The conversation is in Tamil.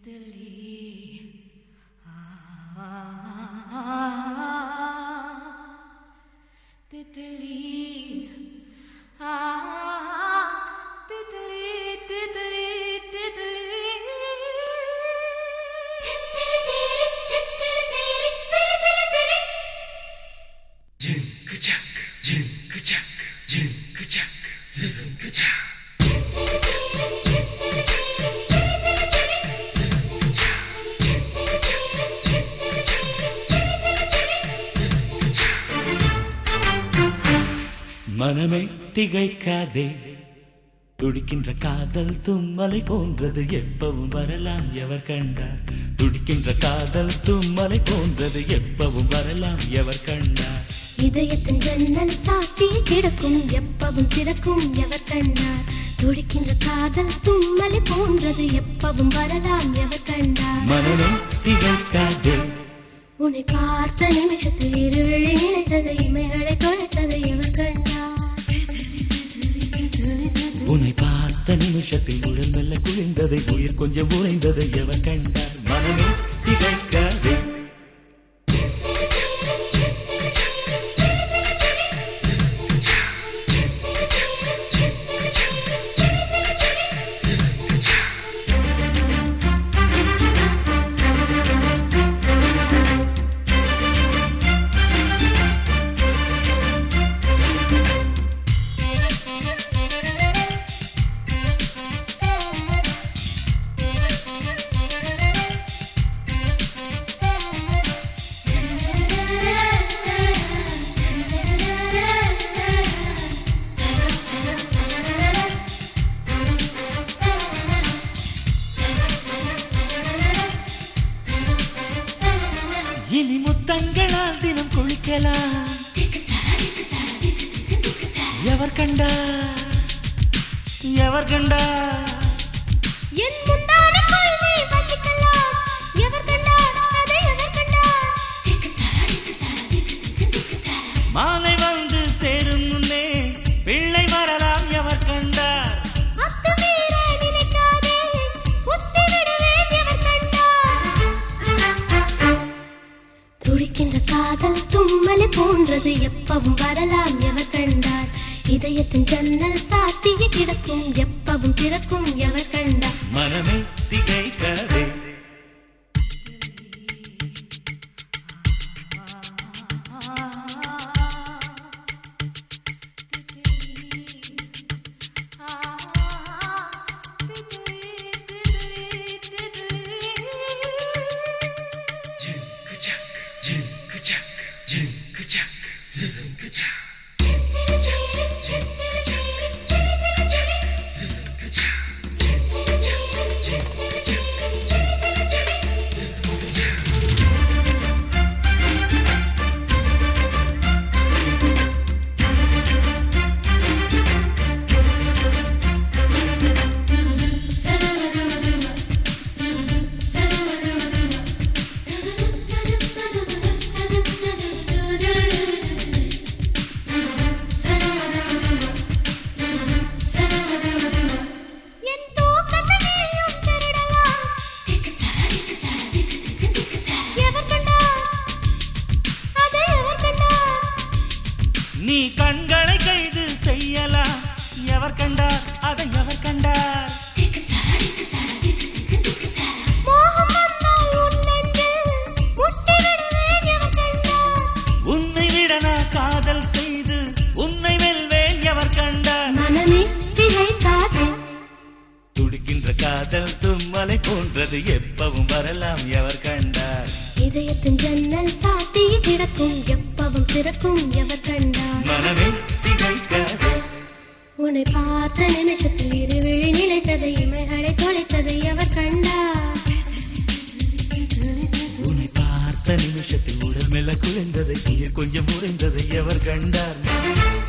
மனமே திகைக்காதே துடிக்கின்ற காதல் தும்மலை போன்றது எப்பவும் வரலாம் எவர் கண்டார் துடிக்கின்ற காதல் தும்மலை போன்றது எப்பவும் வரலாம் எவர் கண்டார் இதயத்தின் ஜன்னல் சாத்தி கிடக்கும் எப்பவும் திறக்கும் எவர் கண்டார் துடிக்கின்ற காதல் தும்மலை போன்றது எப்பவும் வரலாம் எவர் கண்டார் மனமே திகைக்காதே உன்னை பார்த்த நிமிஷத்தில் இருவிழி நினைத்தது இமைகளை தொலைத்தது எவர் கண்டார் உன்னை பார்த்த நிமிஷத்தில் உடல் மெல்ல குளிர்ந்ததை உயிர் கொஞ்சம் உறைந்ததை எவர் கண்டார் மனமே திகைக்காதே இனி முத்தங்களால் தினம் குளிக்கலாம் எவர் கண்டா எவர் கண்டா என் முந்தானைக்குள் நீ வசிக்கலாம் எவர் கண்டார் அதை எவர் கண்டார் மாலை வந்து சேரும் முன்னே பிள்ளை வரலாம் எவர் கண்டார் அத்துமீற நினைக்காதே உத்தி விடுவேன் எவர் கண்டார் துடிக்கின்ற காதல் தும்மலை போன்றது எப்பவும் வரலாம் எவர் கண்டார் இதயத்தின் ஜன்னல் சாத்திய கிடக்கும் எப்பவும் திறக்கும் எவர் கண்டார் மனமே திகைக்காதே என் தூக்கத்தை நீயும் திருடலாம் எவர் கண்டார் அதை எவர் கண்டார் நீ கண்களை கைது செய்யலாம் எவர் கண்டார் அதை எவர் கண்டார் மோகம் வந்தால் உன் நெஞ்சில் முட்டி விடுவேன் எவர் கண்டார் உன்னை விட நான் காதல் செய்து உன்னை வெல்வேன் எவர் கண்டார் மனமே திகைக்காதே துடிக்கின்ற காதல் தும்மலை போன்றது எப்பவும் வரலாம் எவர் கண்டார் இதயத்தின் ஜன்னல் சாத்தி கிடக்கும் எப்பவும் திறக்கும் எவர் கண்டார் மனமே திகைக்காதே உன்னை பார்த்த நிமிஷத்தில் இருவிழி நினைத்தது இமைகளை தொலைத்தது எவர் கண்டார் உன்னை பார்த்த நிமிஷத்தில் உடல் மெல்ல குளிர்ந்ததை உயிர் கொஞ்சம் உறைந்ததை எவர் கண்டார்